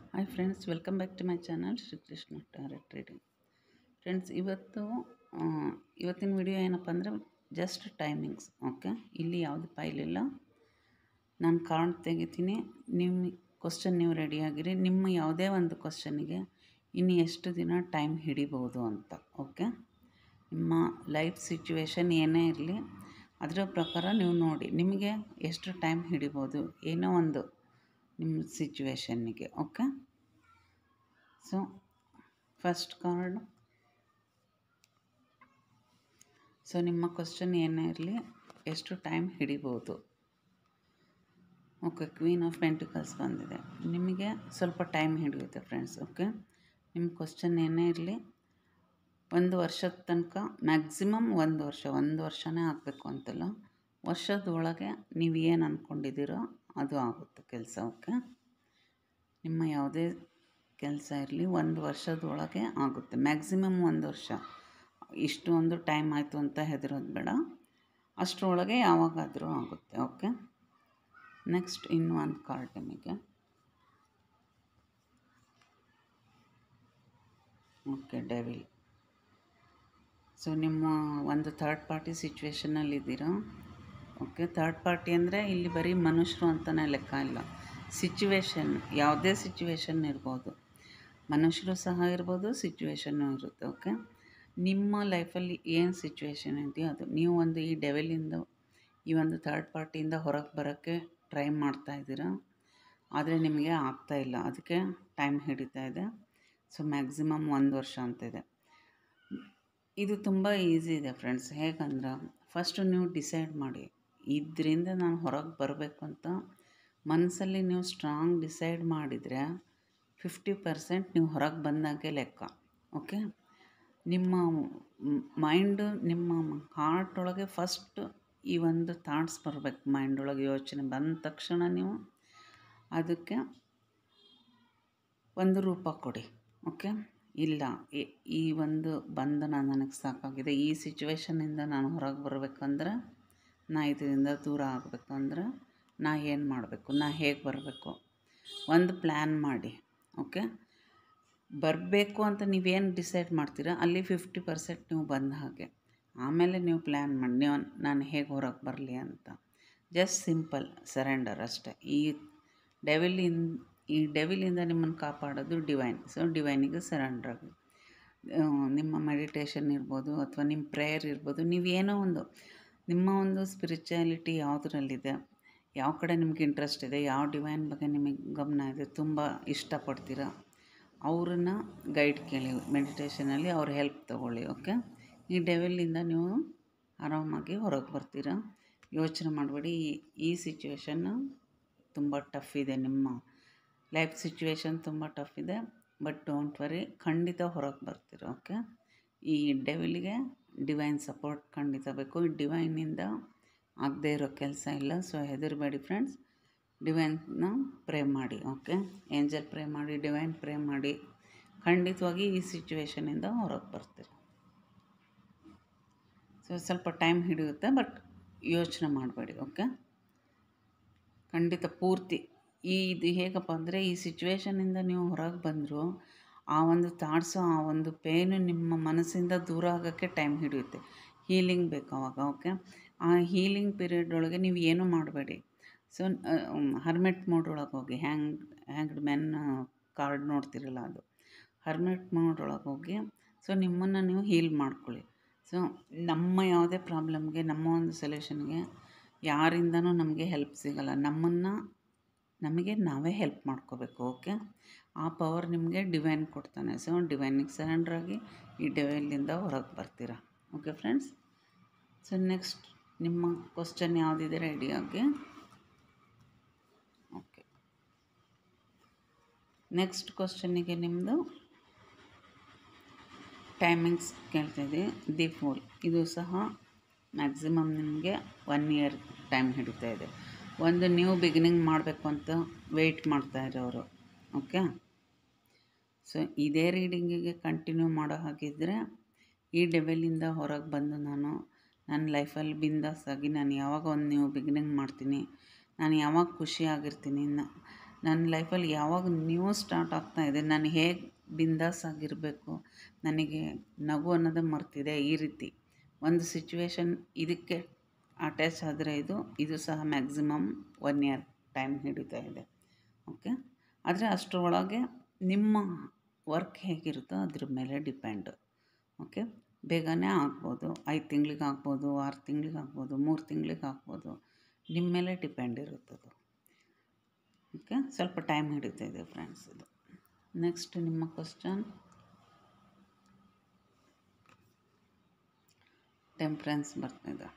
hi friends welcome back to my channel Srikrishna tarot trading friends ಇವತ್ತು ಆ, ಇವತ್ತಿನ video ಏನಪ್ಪ ಅಂದರೆ ಜಸ್ಟ್ ಟೈಮಿಂಗ್ಸ್ ಓಕೆ ಇಲ್ಲಿ ಯಾವುದು ಫೈಲ್ ಇಲ್ಲ ನಾನು ಕಾರ್ಡ್ ತೆಗಿತೀನಿ ನಿಮ್ಮ ಕ್ವಶನ್ ನೀವು ರೆಡಿಯಾಗಿರಿ ನಿಮ್ಮ ಯಾವುದೇ ಒಂದು ಕ್ವಶನಿಗೆ ಇನ್ನು ಎಷ್ಟು ದಿನ ಟೈಮ್ ಹಿಡಿಬೋದು ಅಂತ ಓಕೆ ನಿಮ್ಮ ಲೈಫ್ ಸಿಚುವೇಶನ್ ಏನೇ ಇರಲಿ ಅದರ ಪ್ರಕಾರ ನೀವು ನೋಡಿ ನಿಮಗೆ ಎಷ್ಟು ಟೈಮ್ ಹಿಡಿಬೋದು ಏನೋ ಒಂದು ನಿಮ್ಮ ಸಿಚುವೇಶನ್ನಿಗೆ okay so first card so ನಿಮ್ಮ ಕ್ವಶನ್ ಏನೇ ಇರಲಿ ಎಷ್ಟು ಟೈಮ್ ಹಿಡಿಬೋದು ಓಕೆ ಕ್ವೀನ್ ಆಫ್ ಪೆಂಟಿಕಲ್ಸ್ ಬಂದಿದೆ ನಿಮಗೆ ಸ್ವಲ್ಪ ಟೈಮ್ ಹಿಡಿಯುತ್ತೆ ಫ್ರೆಂಡ್ಸ್ ಓಕೆ ನಿಮ್ಮ ಕ್ವಶನ್ ಏನೇ ಇರಲಿ ಒಂದು ವರ್ಷದ ತನಕ ಮ್ಯಾಕ್ಸಿಮಮ್ ಒಂದು ವರ್ಷ ಒಂದು ವರ್ಷನೇ ಆಗಬೇಕು ಅಂತಲ್ಲ ವರ್ಷದೊಳಗೆ ನೀವು ಏನು ಅಂದ್ಕೊಂಡಿದ್ದೀರೋ ಅದು ಆಗುತ್ತೆ ಕೆಲಸ ಓಕೆ ನಿಮ್ಮ ಯಾವುದೇ ಕೆಲಸ ಇರಲಿ ಒಂದು ವರ್ಷದೊಳಗೆ ಆಗುತ್ತೆ ಮ್ಯಾಕ್ಸಿಮಮ್ ಒಂದು ವರ್ಷ ಇಷ್ಟು ಒಂದು ಟೈಮ್ ಆಯಿತು ಅಂತ ಹೆದರೋದು ಬೇಡ ಅಷ್ಟರೊಳಗೆ ಯಾವಾಗಾದರೂ ಆಗುತ್ತೆ ಓಕೆ ನೆಕ್ಸ್ಟ್ ಇನ್ನು ಒಂದು ಕಾರ್ಡ್ ನಿಮಗೆ ಓಕೆ ಡೆವಿಲ್ ಸೊ ನಿಮ್ಮ ಒಂದು ಥರ್ಡ್ ಪಾರ್ಟಿ ಸಿಚುವೇಶನಲ್ಲಿ ಇದ್ದೀರಾ ಓಕೆ ಥರ್ಡ್ ಪಾರ್ಟಿ ಅಂದರೆ ಇಲ್ಲಿ ಬರೀ ಮನುಷ್ಯರು ಅಂತಲೇ ಲೆಕ್ಕ ಇಲ್ಲ ಸಿಚುವೇಶನ್ ಯಾವುದೇ ಸಿಚುವೇಶನ್ ಇರ್ಬೋದು ಮನುಷ್ಯರು ಸಹ ಇರ್ಬೋದು ಸಿಚುವೇಶನ್ನು ಇರುತ್ತೆ ಓಕೆ ನಿಮ್ಮ ಲೈಫಲ್ಲಿ ಏನು ಸಿಚುವೇಶನ್ ಇದೆಯೋ ಅದು ನೀವು ಒಂದು ಈ ಡೆವೆಲಿಂದ ಈ ಒಂದು ಥರ್ಡ್ ಪಾರ್ಟಿಯಿಂದ ಹೊರಗೆ ಬರೋಕ್ಕೆ ಟ್ರೈ ಮಾಡ್ತಾ ಇದ್ದೀರಾ ಆದರೆ ನಿಮಗೆ ಆಗ್ತಾ ಇಲ್ಲ ಅದಕ್ಕೆ ಟೈಮ್ ಹಿಡಿತಾ ಇದೆ ಸೊ ಮ್ಯಾಕ್ಸಿಮಮ್ ಒಂದು ವರ್ಷ ಅಂತಿದೆ ಇದು ತುಂಬ ಈಸಿ ಇದೆ ಫ್ರೆಂಡ್ಸ್ ಹೇಗಂದ್ರೆ ಫಸ್ಟು ನೀವು ಡಿಸೈಡ್ ಮಾಡಿ ಇದರಿಂದ ನಾನು ಹೊರಗೆ ಬರಬೇಕು ಅಂತ ಮನಸ್ಸಲ್ಲಿ ನೀವು ಸ್ಟ್ರಾಂಗ್ ಡಿಸೈಡ್ ಮಾಡಿದರೆ ಫಿಫ್ಟಿ ಪರ್ಸೆಂಟ್ ನೀವು ಹೊರಗೆ ಬಂದಾಗೆ ಲೆಕ್ಕ ಓಕೆ ನಿಮ್ಮ ಮೈಂಡು ನಿಮ್ಮ ಹಾರ್ಟ್ ಒಳಗೆ ಫಸ್ಟ್ ಈ ಒಂದು ಥಾಟ್ಸ್ ಬರಬೇಕು ಮೈಂಡ್ ಒಳಗೆ ಯೋಚನೆ ಬಂದ ತಕ್ಷಣ ನೀವು ಅದಕ್ಕೆ ಒಂದು ರೂಪ ಕೊಡಿ ಓಕೆ ಇಲ್ಲ ಈ- ಈ ಒಂದು ಬಂಧನ ನನಗೆ ಸಾಕಾಗಿದೆ ಈ ಸಿಚುವೇಶನ್ನಿಂದ ನಾನು ಹೊರಗೆ ಬರಬೇಕಂದ್ರೆ ನಾ ಇದರಿಂದ ದೂರ ಆಗಬೇಕಂದ್ರೆ ನಾ ಏನು ಮಾಡಬೇಕು ನಾ ಹೇಗೆ ಬರಬೇಕು ಒಂದು ಪ್ಲ್ಯಾನ್ ಮಾಡಿ ಓಕೆ ಬರಬೇಕು ಅಂತ ನೀವೇನು ಡಿಸೈಡ್ ಮಾಡ್ತೀರಾ ಅಲ್ಲಿ ಫಿಫ್ಟಿ ಪರ್ಸೆಂಟ್ ನೀವು ಬಂದ ಹಾಗೆ ಆಮೇಲೆ ನೀವು ಪ್ಲ್ಯಾನ್ ಮಾಡಿ ನೀವು ನಾನು ಹೇಗೆ ಹೊರಗೆ ಬರಲಿ ಅಂತ ಜಸ್ಟ್ ಸಿಂಪಲ್ ಸರೆಂಡರ್ ಅಷ್ಟೇ ಈ ಡೆವಿಲಿನ್ ಈ ಡೆವಿಲಿಂದ ನಿಮ್ಮನ್ನು ಕಾಪಾಡೋದು ಡಿವೈನ್ ಸೊ ಡಿವೈನಿಗೆ ಸರೆಂಡರ್ ಆಗಿ ಆ, ನಿಮ್ಮ ಮೆಡಿಟೇಷನ್ ಇರ್ಬೋದು ಅಥವಾ ನಿಮ್ಮ ಪ್ರೇಯರ್ ಇರ್ಬೋದು ನೀವೇನೋ ಒಂದು ನಿಮ್ಮ ಒಂದು ಸ್ಪಿರಿಚುಯಾಲಿಟಿ ಯಾವುದರಲ್ಲಿದೆ ಯಾವ ಕಡೆ ನಿಮ್ಗೆ ಇಂಟ್ರೆಸ್ಟ್ ಇದೆ ಯಾವ ಡಿವೈನ್ ಬಗ್ಗೆ ನಿಮಗೆ ಗಮನ ಇದೆ ತುಂಬ ಇಷ್ಟಪಡ್ತೀರಾ ಅವ್ರನ್ನ ಗೈಡ್ ಕೇಳಿ ಮೆಡಿಟೇಷನಲ್ಲಿ ಅವ್ರ ಹೆಲ್ಪ್ ತೊಗೊಳ್ಳಿ ಓಕೆ ಈ ಡೆವಿಲಿಂದ ನೀವು ಆರಾಮಾಗಿ ಹೊರಗೆ ಬರ್ತೀರಾ ಯೋಚನೆ ಮಾಡಬೇಡಿ ಈ ಈ ಸಿಚುವೇಶನ್ನು ತುಂಬ ಟಫ್ ಇದೆ ನಿಮ್ಮ ಲೈಫ್ ಸಿಚುವೇಶನ್ ತುಂಬ ಟಫ್ ಇದೆ ಬಟ್ ಡೋಂಟ್ ವರಿ ಖಂಡಿತ ಹೊರಗೆ ಬರ್ತೀರ ಓಕೆ ಈ ಡೆವಿಲಿಗೆ ಡಿವೈನ್ ಸಪೋರ್ಟ್ ಖಂಡಿತ ಬೇಕು ಈ ಡಿವೈನಿಂದ ಆಗದೇ ಇರೋ ಕೆಲಸ ಇಲ್ಲ ಸೊ ಹೆದರಬೇಡಿ ಫ್ರೆಂಡ್ಸ್ ಡಿವೈನ್ನ ಪ್ರೇ ಮಾಡಿ ಓಕೆ ಏಂಜಲ್ ಪ್ರೇ ಮಾಡಿ ಡಿವೈನ್ ಪ್ರೇ ಮಾಡಿ ಖಂಡಿತವಾಗಿ ಈ ಸಿಚುವೇಶನಿಂದ ಹೊರಗೆ ಬರ್ತೀರಿ ಸೊ ಸ್ವಲ್ಪ ಟೈಮ್ ಹಿಡಿಯುತ್ತೆ ಬಟ್ ಯೋಚನೆ ಮಾಡಬೇಡಿ ಓಕೆ ಖಂಡಿತ ಪೂರ್ತಿ ಈ ಇದು ಹೇಗಪ್ಪ ಅಂದರೆ ಈ ಸಿಚುವೇಶನಿಂದ ನೀವು ಹೊರಗೆ ಬಂದರೂ ಆ ಒಂದು ಥಾಟ್ಸು ಆ ಒಂದು ಪೇನು ನಿಮ್ಮ ಮನಸ್ಸಿಂದ ದೂರ ಆಗೋಕ್ಕೆ ಟೈಮ್ ಹಿಡಿಯುತ್ತೆ ಹೀಲಿಂಗ್ ಬೇಕು ಅವಾಗ ಓಕೆ ಆ ಹೀಲಿಂಗ್ ಪೀರಿಯಡ್ ಒಳಗೆ ನೀವು ಏನೂ ಮಾಡಬೇಡಿ ಸೊ ಹರ್ಮೆಟ್ ಮೋಡ್ ಒಳಗೆ ಹೋಗಿ ಹ್ಯಾಂಗ್ ಹ್ಯಾಂಗ್ಡ್ ಮೆನ್ ಕಾರ್ಡ್ ನೋಡ್ತಿರಲ್ಲ ಅದು ಹರ್ಮೆಟ್ ಮೋಡ್ ಒಳಗೆ ಹೋಗಿ ಸೊ ನಿಮ್ಮನ್ನು ನೀವು ಹೀಲ್ ಮಾಡ್ಕೊಳ್ಳಿ ಸೊ ನಮ್ಮ ಯಾವುದೇ ಪ್ರಾಬ್ಲಮ್ಗೆ ನಮ್ಮ ಒಂದು ಸೊಲ್ಯೂಷನ್ಗೆ ಯಾರಿಂದನೂ ನಮಗೆ ಹೆಲ್ಪ್ ಸಿಗಲ್ಲ ನಮ್ಮನ್ನು ನಮಗೆ ನಾವೇ ಹೆಲ್ಪ್ ಮಾಡ್ಕೋಬೇಕು ಓಕೆ ಆ ಪವರ್ ನಿಮಗೆ ಡಿವೈನ್ ಕೊಡ್ತಾನೆ ಸೊ ಡಿವೈನಿಗೆ ಸರೆಂಡರ್ ಆಗಿ ಈ ಡಿವೈನಿಂದ ಹೊರಗೆ ಬರ್ತೀರಾ ಓಕೆ ಫ್ರೆಂಡ್ಸ್ ಸೊ ನೆಕ್ಸ್ಟ್ ನಿಮ್ಮ ಕ್ವಶನ್ ಯಾವುದಿದೆ ರೆಡಿಯಾಗಿ ಓಕೆ ನೆಕ್ಸ್ಟ್ ಕ್ವಶನಿಗೆ ನಿಮ್ಮದು ಟೈಮಿಂಗ್ಸ್ ಕೇಳ್ತಾಯಿದೆ ದಿ ಫೋಲ್ ಇದು ಸಹ ಮ್ಯಾಕ್ಸಿಮಮ್ ನಿಮಗೆ ಒನ್ ಇಯರ್ ಟೈಮ್ ಹಿಡಿತಾ ಇದೆ ಒಂದು ನ್ಯೂ ಬಿಗಿನಿಂಗ್ ಮಾಡಬೇಕು ಅಂತ ವೆಯ್ಟ್ ಮಾಡ್ತಾ ಇರೋರು ಓಕೆ ಸೊ ಇದೇ ರೀಡಿಂಗಿಗೆ ಕಂಟಿನ್ಯೂ ಮಾಡೋ ಹಾಗಿದ್ದರೆ ಈ ಡೆವೆಲಿಂದ ಹೊರಗೆ ಬಂದು ನಾನು ನನ್ನ ಲೈಫಲ್ಲಿ ಬಿಂದಾಸ್ ಆಗಿ ನಾನು ಯಾವಾಗ ಒಂದು ನ್ಯೂ ಬಿಗಿನಿಂಗ್ ಮಾಡ್ತೀನಿ ನಾನು ಯಾವಾಗ ಖುಷಿಯಾಗಿರ್ತೀನಿ ನ ನನ್ನ ಲೈಫಲ್ಲಿ ಯಾವಾಗ ನ್ಯೂ ಸ್ಟಾರ್ಟ್ ಆಗ್ತಾ ಇದೆ ನಾನು ಹೇಗೆ ಬಿಂದಾಸ್ ಆಗಿರಬೇಕು ನನಗೆ ನಗು ಅನ್ನೋದೇ ಮರ್ತಿದೆ ಈ ರೀತಿ ಒಂದು ಸಿಚುವೇಶನ್ ಇದಕ್ಕೆ ಅಟ್ಯಾಚ್ ಆದರೆ ಇದು ಇದು ಸಹ ಮ್ಯಾಕ್ಸಿಮಮ್ ಒನ್ ಇಯರ್ ಟೈಮ್ ಹಿಡಿತಾ ಇದೆ ಓಕೆ ಆದರೆ ಅಷ್ಟರೊಳಗೆ ನಿಮ್ಮ ವರ್ಕ್ ಹೇಗಿರುತ್ತೋ ಅದ್ರ ಮೇಲೆ ಡಿಪೆಂಡ್ ಓಕೆ ಬೇಗನೆ ಆಗ್ಬೋದು ಐದು ತಿಂಗ್ಳಿಗೆ ಆಗ್ಬೋದು ಆರು ತಿಂಗ್ಳಿಗೆ ಆಗ್ಬೋದು ಮೂರು ತಿಂಗ್ಳಿಗೆ ಆಗ್ಬೋದು ನಿಮ್ಮ ಮೇಲೆ ಡಿಪೆಂಡ್ ಇರುತ್ತದು ಓಕೆ ಸ್ವಲ್ಪ ಟೈಮ್ ಹಿಡಿತಾ ಇದೆ ಫ್ರೆಂಡ್ಸ್ ಇದು ನೆಕ್ಸ್ಟ್ ನಿಮ್ಮ ಕ್ವಶನ್ ಟೆಂಪ್ರೆನ್ಸ್ ಬರ್ತಿದೆ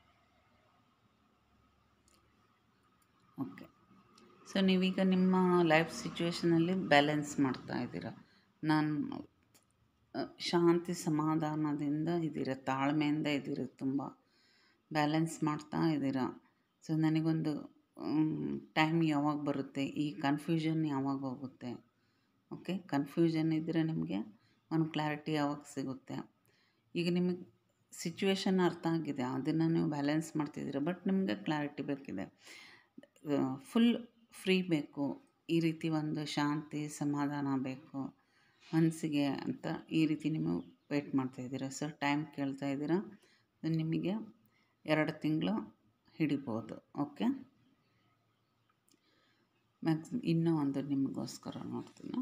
ಓಕೆ ಸೊ ನೀವೀಗ ನಿಮ್ಮ ಲೈಫ್ ಸಿಚುವೇಷನಲ್ಲಿ ಬ್ಯಾಲೆನ್ಸ್ ಮಾಡ್ತಾ ಇದ್ದೀರ ನಾನು ಅ, ಶಾಂತಿ ಸಮಾಧಾನದಿಂದ ಇದ್ದೀರ ತಾಳ್ಮೆಯಿಂದ ಇದ್ದೀರ ತುಂಬ ಬ್ಯಾಲೆನ್ಸ್ ಮಾಡ್ತಾ ಇದ್ದೀರ ಸೊ ನನಗೊಂದು ಟೈಮ್ ಯಾವಾಗ ಬರುತ್ತೆ ಈ ಕನ್ಫ್ಯೂಷನ್ ಯಾವಾಗ ಹೋಗುತ್ತೆ ಓಕೆ ಕನ್ಫ್ಯೂಷನ್ ಇದ್ದರೆ ನಿಮಗೆ ಒಂದು ಕ್ಲಾರಿಟಿ ಯಾವಾಗ ಸಿಗುತ್ತೆ ಈಗ ನಿಮಗೆ ಸಿಚುವೇಶನ್ ಅರ್ಥ ಆಗಿದೆ ಅದನ್ನು ನೀವು ಬ್ಯಾಲೆನ್ಸ್ ಮಾಡ್ತಿದ್ದೀರ ಬಟ್ ನಿಮಗೆ ಕ್ಲಾರಿಟಿ ಬೇಕಿದೆ ಫುಲ್ ಫ್ರೀ ಬೇಕು ಈ ರೀತಿ ಒಂದು ಶಾಂತಿ ಸಮಾಧಾನ ಬೇಕು ಮನಸ್ಸಿಗೆ ಅಂತ ಈ ರೀತಿ ನೀವು ವೆಯ್ಟ್ ಮಾಡ್ತಾಯಿದ್ದೀರ ಸೊ ಟೈಮ್ ಕೇಳ್ತಾ ಇದ್ದೀರಾ ನಿಮಗೆ ಎರಡು ತಿಂಗಳು ಹಿಡಿಬೋದು ಓಕೆ ಮ್ಯಾಕ್ಸಿಮ್ ಇನ್ನೂ ಒಂದು ನಿಮಗೋಸ್ಕರ ನೋಡ್ತೀನಿ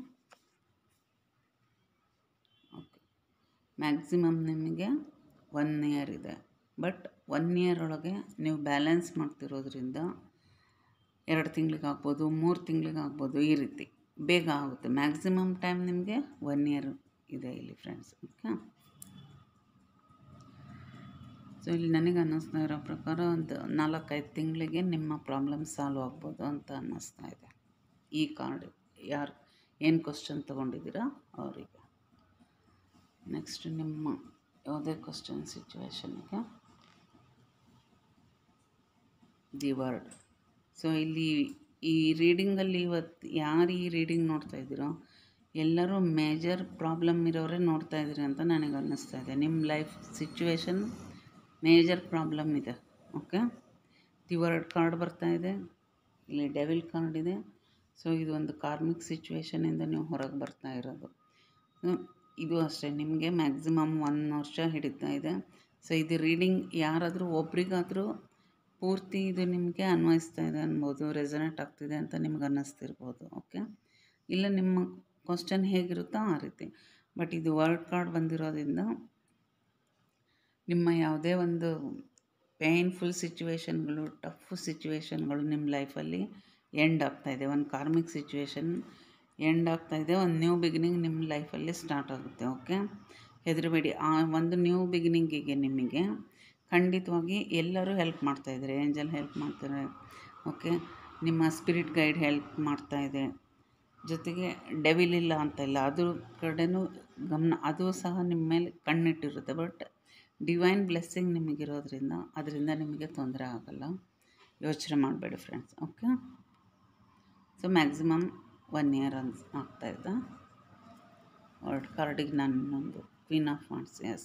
ಓಕೆ ಮ್ಯಾಕ್ಸಿಮಮ್ ನಿಮಗೆ ಒನ್ ಇಯರ್ ಇದೆ ಬಟ್ ಒನ್ ಇಯರ್ ಒಳಗೆ ನೀವು ಬ್ಯಾಲೆನ್ಸ್ ಮಾಡ್ತಿರೋದ್ರಿಂದ ಎರಡು ತಿಂಗ್ಳಿಗೆ ಆಗ್ಬೋದು ಮೂರು ತಿಂಗ್ಳಿಗೆ ಆಗ್ಬೋದು ಈ ರೀತಿ ಬೇಗ ಆಗುತ್ತೆ ಮ್ಯಾಕ್ಸಿಮಮ್ ಟೈಮ್ ನಿಮಗೆ ಒನ್ ಇಯರ್ ಇದೆ ಇಲ್ಲಿ ಫ್ರೆಂಡ್ಸ್ ಓಕೆ ಸೊ ಇಲ್ಲಿ ನನಗೆ ಅನ್ನಿಸ್ತಾ ಇರೋ ಪ್ರಕಾರ ಒಂದು ನಾಲ್ಕೈದು ತಿಂಗಳಿಗೆ ನಿಮ್ಮ ಪ್ರಾಬ್ಲಮ್ ಸಾಲ್ವ್ ಆಗ್ಬೋದು ಅಂತ ಅನ್ನಿಸ್ತಾ ಇದೆ ಈ ಕಾರ್ಡ್ ಯಾರು ಏನು ಕ್ವಶನ್ ತೊಗೊಂಡಿದ್ದೀರಾ ಅವರಿಗೆ ನೆಕ್ಸ್ಟ್ ನಿಮ್ಮ ಯಾವುದೇ ಕ್ವಶನ್ ಸಿಚುವೇಶನ್ಗೆ ದಿ ವರ್ಡ್ ಸೊ ಇಲ್ಲಿ ಈ ರೀಡಿಂಗಲ್ಲಿ ಇವತ್ತು ಯಾರು ಈ ರೀಡಿಂಗ್ ನೋಡ್ತಾ ಇದ್ದೀರೋ ಎಲ್ಲರೂ ಮೇಜರ್ ಪ್ರಾಬ್ಲಮ್ ಇರೋರೇ ನೋಡ್ತಾ ಇದ್ದೀರಿ ಅಂತ ನನಗೆ ಅನ್ನಿಸ್ತಾ ಇದೆ ನಿಮ್ಮ ಲೈಫ್ ಸಿಚುವೇಶನ್ ಮೇಜರ್ ಪ್ರಾಬ್ಲಮ್ ಇದೆ ಓಕೆ ದಿ ವರ್ಡ್ ಕಾರ್ಡ್ ಬರ್ತಾ ಇದೆ ಇಲ್ಲಿ ಡೆವಿಲ್ ಕಾರ್ಡ್ ಇದೆ ಸೊ ಇದು ಒಂದು ಕಾರ್ಮಿಕ್ ಸಿಚುವೇಶನಿಂದ ನೀವು ಹೊರಗೆ ಬರ್ತಾ ಇರೋದು ಹ್ಮ್, ಇದು ಅಷ್ಟೇ ನಿಮಗೆ ಮ್ಯಾಕ್ಸಿಮಮ್ ಒನ್ ವರ್ಷ ಹಿಡಿತಾ ಇದೆ ಸೊ ಇದು ರೀಡಿಂಗ್ ಯಾರಾದರೂ ಒಬ್ರಿಗಾದರೂ ಪೂರ್ತಿ ಇದು ನಿಮಗೆ ಅನ್ವಯಿಸ್ತಾ ಇದೆ ಅನ್ಬೋದು ರೆಸನೇಟ್ ಆಗ್ತಿದೆ ಅಂತ ನಿಮ್ಗೆ ಅನ್ನಿಸ್ತಿರ್ಬೋದು ಓಕೆ ಇಲ್ಲ ನಿಮ್ಮ ಕ್ವಶನ್ ಹೇಗಿರುತ್ತೋ ಆ ರೀತಿ ಬಟ್ ಇದು ವರ್ಡ್ ಕಾರ್ಡ್ ಬಂದಿರೋದ್ರಿಂದ ನಿಮ್ಮ ಯಾವುದೇ ಒಂದು ಪೇಯ್ನ್ಫುಲ್ ಸಿಚುವೇಶನ್ಗಳು ಟಫ್ ಸಿಚುವೇಶನ್ಗಳು ನಿಮ್ಮ ಲೈಫಲ್ಲಿ ಎಂಡ್ ಆಗ್ತಾಯಿದೆ ಒಂದು ಕಾರ್ಮಿಕ್ ಸಿಚುವೇಶನ್ ಎಂಡ್ ಆಗ್ತಾಯಿದೆ ಒಂದು ನ್ಯೂ ಬಿಗಿನಿಂಗ್ ನಿಮ್ಮ ಲೈಫಲ್ಲಿ ಸ್ಟಾರ್ಟ್ ಆಗುತ್ತೆ ಓಕೆ ಹೆದರಬೇಡಿ ಆ ಒಂದು ನ್ಯೂ ಬಿಗಿನಿಂಗಿಗೆ ನಿಮಗೆ ಖಂಡಿತವಾಗಿ ಎಲ್ಲರೂ ಹೆಲ್ಪ್ ಮಾಡ್ತಾಯಿದ್ದಾರೆ ಏಂಜಲ್ ಹೆಲ್ಪ್ ಮಾಡ್ತಾರೆ ಓಕೆ ನಿಮ್ಮ ಸ್ಪಿರಿಟ್ ಗೈಡ್ ಹೆಲ್ಪ್ ಮಾಡ್ತಾಯಿದೆ ಜೊತೆಗೆ ಡೆವಿಲ್ ಇಲ್ಲ ಅಂತ ಇಲ್ಲ ಅದ್ರ ಕಡೆನೂ ಗಮನ ಅದು ಸಹ ನಿಮ್ಮ ಮೇಲೆ ಕಣ್ಣಿಟ್ಟಿರುತ್ತೆ ಬಟ್ ಡಿವೈನ್ ಬ್ಲೆಸ್ಸಿಂಗ್ ನಿಮಗಿರೋದ್ರಿಂದ ಅದರಿಂದ ನಿಮಗೆ ತೊಂದರೆ ಆಗಲ್ಲ ಯೋಚನೆ ಮಾಡಬೇಡಿ friends okay so maximum one year ಅನ್ಸ್ ಆಗ್ತಾಯಿದೆ ವರ್ಡ್ ಕಾರ್ಡಿಗೆ ನನ್ನೊಂದು ಕ್ವೀನ್ ಆಫ್ ವಾಂಡ್ಸ್ ಎಸ್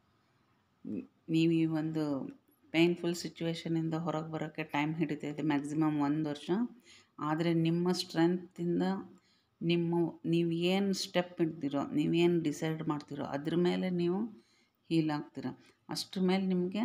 ನೀವು ಈ ಒಂದು ಪೇಯ್ನ್ಫುಲ್ ಸಿಚುವೇಶನಿಂದ ಹೊರಗೆ ಬರೋಕ್ಕೆ ಟೈಮ್ ಹಿಡಿತಾ ಇದೆ ಮ್ಯಾಕ್ಸಿಮಮ್ ಒಂದು ವರ್ಷ ಆದರೆ ನಿಮ್ಮ ಸ್ಟ್ರೆಂತಿಂದ ನಿಮ್ಮ ನೀವು ಏನು ಸ್ಟೆಪ್ ಇಡ್ತೀರೋ ನೀವೇನು ಡಿಸೈಡ್ ಮಾಡ್ತೀರೋ ಅದ್ರ ಮೇಲೆ ನೀವು ಹೀಲ್ ಆಗ್ತೀರ ಅಷ್ಟ್ರ ಮೇಲೆ ನಿಮಗೆ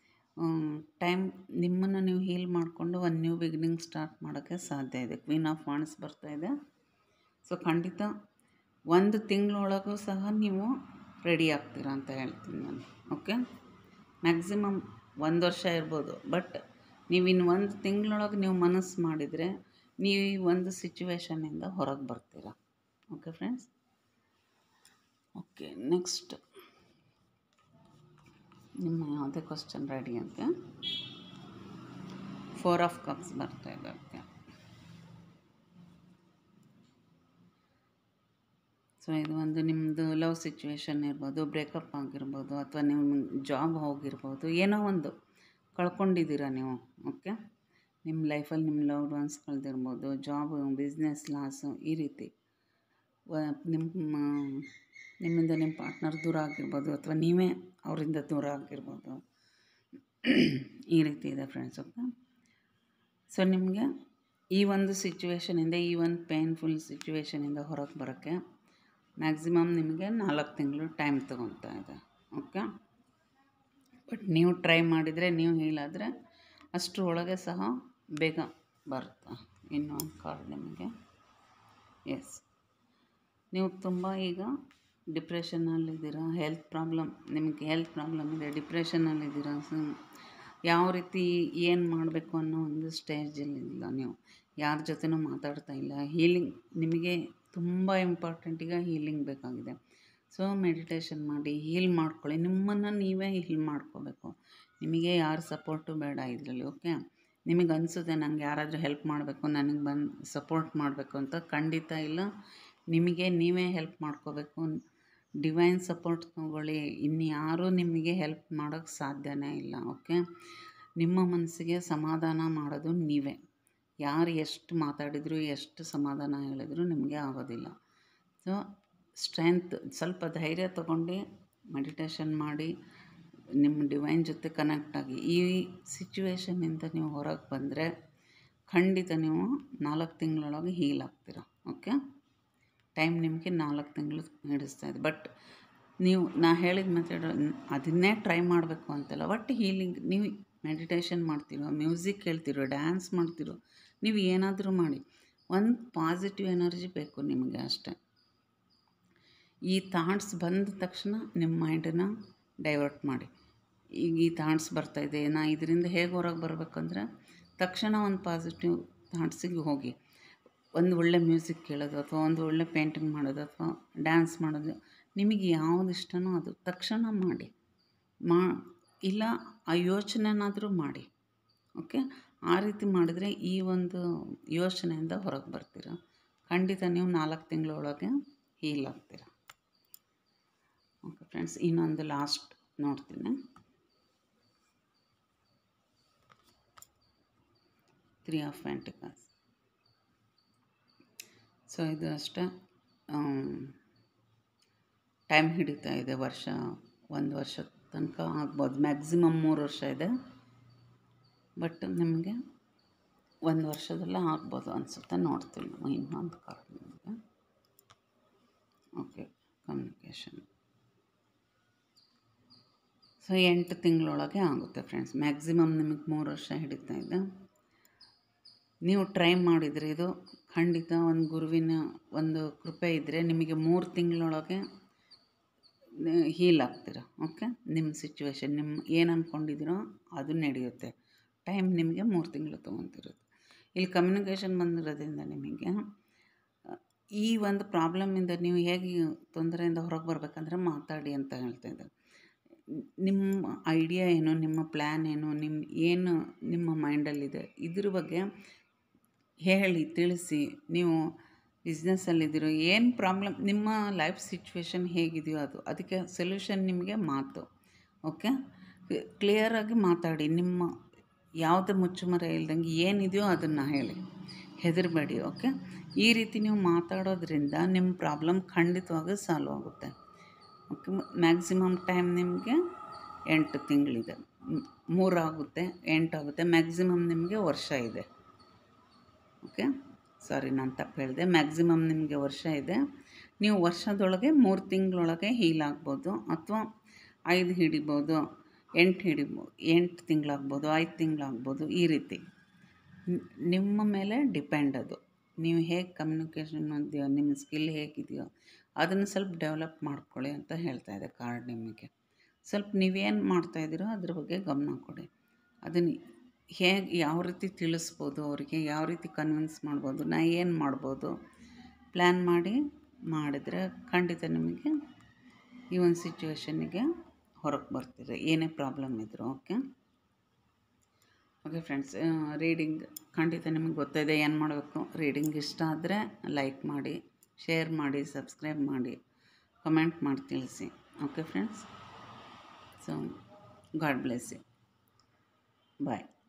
ಟೈಮ್ ನಿಮ್ಮನ್ನು ನೀವು ಹೀಲ್ ಮಾಡಿಕೊಂಡು ಒಂದು ನ್ಯೂ ಬಿಗಿನಿಂಗ್ ಸ್ಟಾರ್ಟ್ ಮಾಡೋಕ್ಕೆ ಸಾಧ್ಯ ಇದೆ ಕ್ವೀನ್ ಆಫ್ ವಾಂಡ್ಸ್ ಬರ್ತಾ ಇದೆ ಸೊ ಖಂಡಿತ ಒಂದು ತಿಂಗಳೊಳಗೂ ಸಹ ನೀವು ರೆಡಿ ಆಗ್ತೀರಾ ಅಂತ ಹೇಳ್ತೀನಿ ನಾನು ಓಕೆ ಮ್ಯಾಕ್ಸಿಮಮ್ ಒಂದು ವರ್ಷ ಇರ್ಬೋದು ಬಟ್ ನೀವು ಇನ್ನು ಒಂದು ತಿಂಗಳೊಳಗೆ ನೀವು ಮನಸ್ಸು ಮಾಡಿದರೆ ನೀವು ಈ ಒಂದು ಸಿಚುವೇಶನ್ನಿಂದ ಹೊರಗೆ ಬರ್ತೀರಾ ಓಕೆ ಫ್ರೆಂಡ್ಸ್ ಓಕೆ ನೆಕ್ಸ್ಟ್ ನಿಮ್ಮ ಯಾವುದೇ ಕ್ವಶನ್ ರೆಡಿ ಅಂತ ಫೋರ್ ಆಫ್ ಕಪ್ಸ್ ಬರ್ತಾ ಇದೆ ಓಕೆ ಸೊ ಇದು ಒಂದು ನಿಮ್ಮದು ಲವ್ ಸಿಚುವೇಶನ್ ಇರ್ಬೋದು ಬ್ರೇಕಪ್ ಆಗಿರ್ಬೋದು ಅಥವಾ ನೀವು ಜಾಬ್ ಹೋಗಿರ್ಬೋದು ಏನೋ ಒಂದು ಕಳ್ಕೊಂಡಿದ್ದೀರಾ ನೀವು ಓಕೆ ನಿಮ್ಮ ಲೈಫಲ್ಲಿ ನಿಮ್ಮ ಲವ್ಡ್ ಒನ್ಸ್ ಕಳೆದಿರ್ಬೋದು ಜಾಬ್ ಬಿಸ್ನೆಸ್ ಲಾಸು ಈ ರೀತಿ ವ ನಿಮ್ಮ ನಿಮ್ಮಿಂದ ನಿಮ್ಮ ಪಾರ್ಟ್ನರ್ ದೂರ ಆಗಿರ್ಬೋದು ಅಥವಾ ನೀವೇ ಅವರಿಂದ ದೂರ ಆಗಿರ್ಬೋದು ಈ ರೀತಿ ಇದೆ ಫ್ರೆಂಡ್ಸ್ ಓಕೆ ಸೊ ನಿಮಗೆ ಈ ಒಂದು ಸಿಚುವೇಶನಿಂದ ಈ ಒಂದು ಪೇನ್ಫುಲ್ ಸಿಚುವೇಶನಿಂದ ಹೊರಗೆ ಬರೋಕ್ಕೆ ಮ್ಯಾಕ್ಸಿಮಮ್ ನಿಮಗೆ ನಾಲ್ಕು ತಿಂಗಳು ಟೈಮ್ ತೊಗೊತಾ ಇದೆ ಓಕೆ ಬಟ್ ನೀವು ಟ್ರೈ ಮಾಡಿದರೆ ನೀವು ಹೀಲಾದರೆ ಅಷ್ಟರ ಒಳಗೆ ಸಹ ಬೇಗ ಬರುತ್ತೆ ಇನ್ನೊಂದು ಕಾರ್ಡ್ ನಿಮಗೆ ಎಸ್ ನೀವು ತುಂಬ ಈಗ ಡಿಪ್ರೆಷನ್ನಲ್ಲಿದ್ದೀರಾ ಹೆಲ್ತ್ ಪ್ರಾಬ್ಲಮ್ ನಿಮಗೆ ಹೆಲ್ತ್ ಪ್ರಾಬ್ಲಮ್ ಇದೆ ಡಿಪ್ರೆಷನ್ನಲ್ಲಿದ್ದೀರಾ ಸೊ ಯಾವ ರೀತಿ ಏನು ಮಾಡಬೇಕು ಅನ್ನೋ ಒಂದು ಸ್ಟೇಜಲ್ಲಿಲ್ಲ ನೀವು ಯಾರ ಜೊತೆನೂ ಮಾತಾಡ್ತಾ ಇಲ್ಲ ಹೀಲಿಂಗ್ ನಿಮಗೆ ತುಂಬ ಇಂಪಾರ್ಟೆಂಟ್ ಈಗ ಹೀಲಿಂಗ್ ಬೇಕಾಗಿದೆ ಸೊ ಮೆಡಿಟೇಷನ್ ಮಾಡಿ ಹೀಲ್ ಮಾಡ್ಕೊಳ್ಳಿ ನಿಮ್ಮನ್ನು ನೀವೇ ಹೀಲ್ ಮಾಡ್ಕೋಬೇಕು ನಿಮಗೆ ಯಾರ ಸಪೋರ್ಟು ಬೇಡ ಇದರಲ್ಲಿ ಓಕೆ ನಿಮಗೆ ಅನಿಸುತ್ತೆ ನಂಗೆ ಯಾರಾದರೂ ಹೆಲ್ಪ್ ಮಾಡಬೇಕು ನನಗೆ ಬಂದು ಸಪೋರ್ಟ್ ಮಾಡಬೇಕು ಅಂತ ಖಂಡಿತ ಇಲ್ಲ ನಿಮಗೆ ನೀವೇ ಹೆಲ್ಪ್ ಮಾಡ್ಕೋಬೇಕು ಡಿವೈನ್ ಸಪೋರ್ಟ್ ತಗೊಳ್ಳಿ ಇನ್ಯಾರೂ ನಿಮಗೆ ಹೆಲ್ಪ್ ಮಾಡೋಕ್ಕೆ ಸಾಧ್ಯನೇ ಇಲ್ಲ ಓಕೆ ನಿಮ್ಮ ಮನಸ್ಸಿಗೆ ಸಮಾಧಾನ ಮಾಡೋದು ನೀವೇ ಯಾರು ಎಷ್ಟು ಮಾತಾಡಿದ್ರು ಎಷ್ಟು ಸಮಾಧಾನ ಹೇಳಿದ್ರು ನಿಮಗೆ ಆಗೋದಿಲ್ಲ ಸೊ ಸ್ಟ್ರೆಂತ್ ಸ್ವಲ್ಪ ಧೈರ್ಯ ತಗೊಂಡು ಮೆಡಿಟೇಷನ್ ಮಾಡಿ ನಿಮ್ಮ ಡಿವೈನ್ ಜೊತೆ ಕನೆಕ್ಟ್ ಆಗಿ ಈ ಸಿಚುವೇಶನ್ನಿಂದ ನೀವು ಹೊರಗೆ ಬಂದರೆ ಖಂಡಿತ ನೀವು ನಾಲ್ಕು ತಿಂಗಳೊಳಗೆ ಹೀಲ್ ಆಗ್ತೀರ ಓಕೆ ಟೈಮ್ ನಿಮಗೆ ನಾಲ್ಕು ತಿಂಗಳು ಹಿಡಿಸ್ತಾ ಇದೆ ಬಟ್ ನೀವು ನಾ ಹೇಳಿದ ಮೆಥಡ್ ಅದನ್ನೇ ಟ್ರೈ ಮಾಡಬೇಕು ಅಂತಲ್ಲ ಒಟ್ಟು ಹೀಲಿಂಗ್ ನೀವು ಮೆಡಿಟೇಷನ್ ಮಾಡ್ತಿರೋ ಮ್ಯೂಸಿಕ್ ಕೇಳ್ತಿರೋ ಡ್ಯಾನ್ಸ್ ಮಾಡ್ತಿರೋ ನೀವು ಏನಾದರೂ ಮಾಡಿ ಒಂದು ಪಾಸಿಟಿವ್ ಎನರ್ಜಿ ಬೇಕು ನಿಮಗೆ ಅಷ್ಟೇ ಈ ಥಾಟ್ಸ್ ಬಂದ ತಕ್ಷಣ ನಿಮ್ಮ ಮೈಂಡನ್ನು ಡೈವರ್ಟ್ ಮಾಡಿ ಈಗ ಈ ಥಾಟ್ಸ್ ಬರ್ತಾಯಿದೆ ನಾ ಇದರಿಂದ ಹೇಗೆ ಹೊರಗೆ ಬರಬೇಕಂದ್ರೆ ತಕ್ಷಣ ಒಂದು ಪಾಸಿಟಿವ್ ಥಾಟ್ಸಿಗೆ ಹೋಗಿ ಒಂದು ಒಳ್ಳೆ ಮ್ಯೂಸಿಕ್ ಕೇಳೋದು ಅಥವಾ ಒಂದು ಒಳ್ಳೆ ಪೇಂಟಿಂಗ್ ಮಾಡೋದು ಅಥವಾ ಡ್ಯಾನ್ಸ್ ಮಾಡೋದು ನಿಮಗೆ ಯಾವುದು ಇಷ್ಟನೋ ಅದು ತಕ್ಷಣ ಮಾಡಿ ಮಾ ಇಲ್ಲ ಆ ಯೋಚನೆನಾದರೂ ಮಾಡಿ ಓಕೆ ಆ ರೀತಿ ಮಾಡಿದರೆ ಈ ಒಂದು ಯೋಚನೆಯಿಂದ ಹೊರಗೆ ಬರ್ತೀರ ಖಂಡಿತ ನೀವು ನಾಲ್ಕು ತಿಂಗಳೊಳಗೆ ಹೀಲ್ ಆಗ್ತೀರ ಓಕೆ ಫ್ರೆಂಡ್ಸ್ ಇನ್ನೊಂದು ಲಾಸ್ಟ್ ನೋಡ್ತೀನಿ ತ್ರೀ ಆಫ್ ಪ್ಯಾಂಟಿಕಲ್ಸ್ ಸೊ ಇದು ಅಷ್ಟೇ ಟೈಮ್ ಹಿಡಿತಾ ಇದೆ ವರ್ಷ ಒಂದು ವರ್ಷ ತನಕ ಆಗ್ಬೋದು ಮ್ಯಾಕ್ಸಿಮಮ್ ಮೂರು ವರ್ಷ ಇದೆ ಬಟ್ ನಿಮಗೆ ಒಂದು ವರ್ಷದಲ್ಲ ಆಗ್ಬೋದು ಅನಿಸುತ್ತೆ ನೋಡ್ತೀನಿ ನಾವು ಇನ್ನೊಂದು ಕಾರ್ಡ್ ನಿಮಗೆ ಓಕೆ ಕಮ್ಯುನಿಕೇಷನ್ ಸೊ ಎಂಟು ತಿಂಗಳೊಳಗೆ ಆಗುತ್ತೆ ಫ್ರೆಂಡ್ಸ್ ಮ್ಯಾಕ್ಸಿಮಮ್ ನಿಮಗೆ ಮೂರು ವರ್ಷ ಹಿಡಿತಾ ಇದೆ ನೀವು ಟ್ರೈ ಮಾಡಿದರೆ ಇದು ಖಂಡಿತ ಒಂದು ಗುರುವಿನ ಒಂದು ಕೃಪೆ ಇದ್ದರೆ ನಿಮಗೆ ಮೂರು ತಿಂಗಳೊಳಗೆ ಹೀಲ್ ಆಗ್ತೀರ ಓಕೆ ನಿಮ್ಮ ಸಿಚುವೇಶನ್ ನಿಮ್ಮ ಏನು ಅಂದ್ಕೊಂಡಿದ್ದೀರೋ ಅದು ನಡೆಯುತ್ತೆ ಟೈಮ್ ನಿಮಗೆ ಮೂರು ತಿಂಗಳು ತೊಗೊತಿರುತ್ತೆ ಇಲ್ಲಿ ಕಮ್ಯುನಿಕೇಷನ್ ಬಂದಿರೋದ್ರಿಂದ ನಿಮಗೆ ಈ ಒಂದು ಪ್ರಾಬ್ಲಮಿಂದ ನೀವು ಹೇಗೆ ತೊಂದರೆಯಿಂದ ಹೊರಗೆ ಬರಬೇಕಂದ್ರೆ ಮಾತಾಡಿ ಅಂತ ಹೇಳ್ತಾ ಇದ್ದಾರೆ ನಿಮ್ಮ ಐಡಿಯಾ ಏನು ನಿಮ್ಮ ಪ್ಲ್ಯಾನ್ ಏನು ನಿಮ್ಮ ಏನು ನಿಮ್ಮ ಮೈಂಡಲ್ಲಿದೆ ಇದ್ರ ಬಗ್ಗೆ ಹೇಳಿ ತಿಳಿಸಿ ನೀವು ಬಿಸ್ನೆಸ್ಸಲ್ಲಿದ್ದೀರೋ ಏನು ಪ್ರಾಬ್ಲಮ್ ನಿಮ್ಮ ಲೈಫ್ ಸಿಚುವೇಶನ್ ಹೇಗಿದೆಯೋ ಅದು ಅದಕ್ಕೆ ಸೊಲ್ಯೂಷನ್ ನಿಮಗೆ ಮಾತು ಓಕೆ ಕ್ಲಿಯರಾಗಿ ಮಾತಾಡಿ ನಿಮ್ಮ ಯಾವುದೇ ಮುಚ್ಚುಮರೆ ಇಲ್ದಂಗೆ ಏನಿದೆಯೋ ಅದನ್ನು ಹೇಳಿ ಹೆದರಬೇಡಿ ಓಕೆ ಈ ರೀತಿ ನೀವು ಮಾತಾಡೋದ್ರಿಂದ ನಿಮ್ಮ ಪ್ರಾಬ್ಲಮ್ ಖಂಡಿತವಾಗಿ ಸಾಲ್ವ್ ಆಗುತ್ತೆ ಓಕೆ ಮ್ಯಾಕ್ಸಿಮಮ್ ಟೈಮ್ ನಿಮಗೆ ಎಂಟು ತಿಂಗಳಿದೆ ಮೂರಾಗುತ್ತೆ ಎಂಟಾಗುತ್ತೆ ಮ್ಯಾಕ್ಸಿಮಮ್ ನಿಮಗೆ ವರ್ಷ ಇದೆ ಓಕೆ ಸಾರಿ ನಾನು ತಪ್ಪು ಹೇಳಿದೆ ಮ್ಯಾಕ್ಸಿಮಮ್ ನಿಮಗೆ ವರ್ಷ ಇದೆ ನೀವು ವರ್ಷದೊಳಗೆ ಮೂರು ತಿಂಗಳೊಳಗೆ ಹೀಲ್ ಆಗ್ಬೋದು ಅಥವಾ ಐದು ಹಿಡಿಬೋದು ಎಂಟು ಹಿಡಿಬೋದು ಎಂಟು ತಿಂಗಳಾಗ್ಬೋದು ಐದು ತಿಂಗಳಾಗ್ಬೋದು ಈ ರೀತಿ ನಿಮ್ಮ ಮೇಲೆ ಡಿಪೆಂಡ್ ಅದು ನೀವು ಹೇಗೆ ಕಮ್ಯುನಿಕೇಷನ್ ಇದೆಯೋ ನಿಮ್ಮ ಸ್ಕಿಲ್ ಹೇಗಿದೆಯೋ ಅದನ್ನು ಸ್ವಲ್ಪ ಡೆವಲಪ್ ಮಾಡ್ಕೊಳ್ಳಿ ಅಂತ ಹೇಳ್ತಾ ಇದೆ ಕಾರ್ಡ್ ನಿಮಗೆ ಸ್ವಲ್ಪ ನೀವೇನು ಮಾಡ್ತಾಯಿದ್ದೀರೋ ಅದ್ರ ಬಗ್ಗೆ ಗಮನ ಕೊಡಿ ಅದನ್ನು ಹೇಗೆ ಯಾವ ರೀತಿ ತಿಳಿಸ್ಬೋದು ಅವರಿಗೆ ಯಾವ ರೀತಿ ಕನ್ವಿನ್ಸ್ ಮಾಡ್ಬೋದು ನಾ ಏನು ಮಾಡ್ಬೋದು ಪ್ಲ್ಯಾನ್ ಮಾಡಿ ಮಾಡಿದರೆ ಖಂಡಿತ ನಿಮಗೆ ಈ ಒಂದು ಸಿಚುವೇಶನ್ನಿಗೆ ಹೊರಗೆ ಬರ್ತೀರ ಏನೇ ಪ್ರಾಬ್ಲಮ್ ಇದ್ದರೂ ಓಕೆ ಓಕೆ ಫ್ರೆಂಡ್ಸ್ ರೀಡಿಂಗ್ ಖಂಡಿತ ನಿಮಗೆ ಗೊತ್ತಿದೆ ಏನು ಮಾಡಬೇಕು ರೀಡಿಂಗ್ ಇಷ್ಟ ಆದರೆ ಲೈಕ್ ಮಾಡಿ ಶೇರ್ ಮಾಡಿ ಸಬ್ಸ್ಕ್ರೈಬ್ ಮಾಡಿ ಕಮೆಂಟ್ ಮಾಡಿ ತಿಳಿಸಿ okay friends so God bless you bye